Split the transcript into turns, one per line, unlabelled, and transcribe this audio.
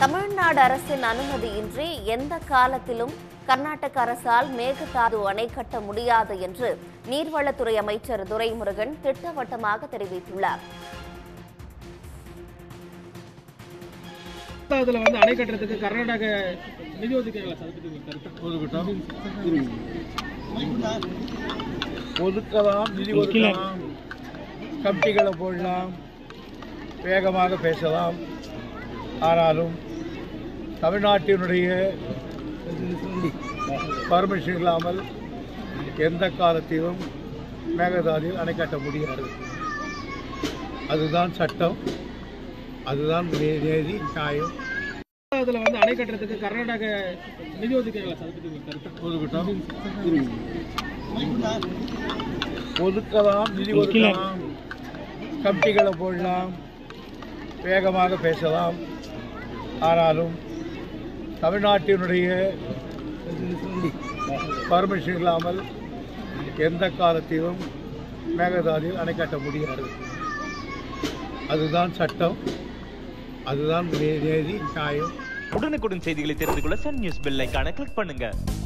தமிழ்நாடு அரசின் அனுமதியின்றி எந்த காலத்திலும் கர்நாடக அரசால் மேகதாது அணை கட்ட முடியாது என்று நீர்வளத்துறை அமைச்சர் துரைமுருகன் திட்டவட்டமாக தெரிவித்துள்ளார்
அதுல வந்து அணை கட்டுறதுக்கு கர்நாடக நிதி ஒதுக்கீடுகளை அதை பத்தி உங்க கருத்து
ஒதுக்கட்டும் ஒதுக்கலாம் நிதி ஒதுக்கலாம் கமிட்டிகளை போடலாம் வேகமாக பேசலாம் ஆனாலும் தமிழ்நாட்டினுடைய பர்மிஷன் இல்லாமல் எந்த காலத்திலும் மேகதாதியில் அணை கட்ட முடியாது அதுதான் சட்டம் அதுதான் நே- நீதி நியாயம்
அதுல வந்து அணை கட்டுறதுக்கு கர்நாடக நிதி ஒதுக்கீடுகளை அதை பத்தி உங்க கருத்து
ஒதுக்கட்டும் ஒதுக்கலாம் நிதி ஒதுக்கலாம் கமிட்டிகளை போடலாம் வேகமாக பேசலாம் ஆனாலும் தமிழ்நாட்டினுடைய பர்மிஷன் இல்லாமல் எந்த காலத்திலும் மேகதாதியில் அணை கட்ட முடியாது அதுதான் சட்டம் அதுதான் நீ- நீதி நியாயம்
உடனுக்குடன் செய்திகளை தெரிந்து கொள்ள சன் நியூஸ் பெல் ஐகானை கிளிக் பண்ணுங்க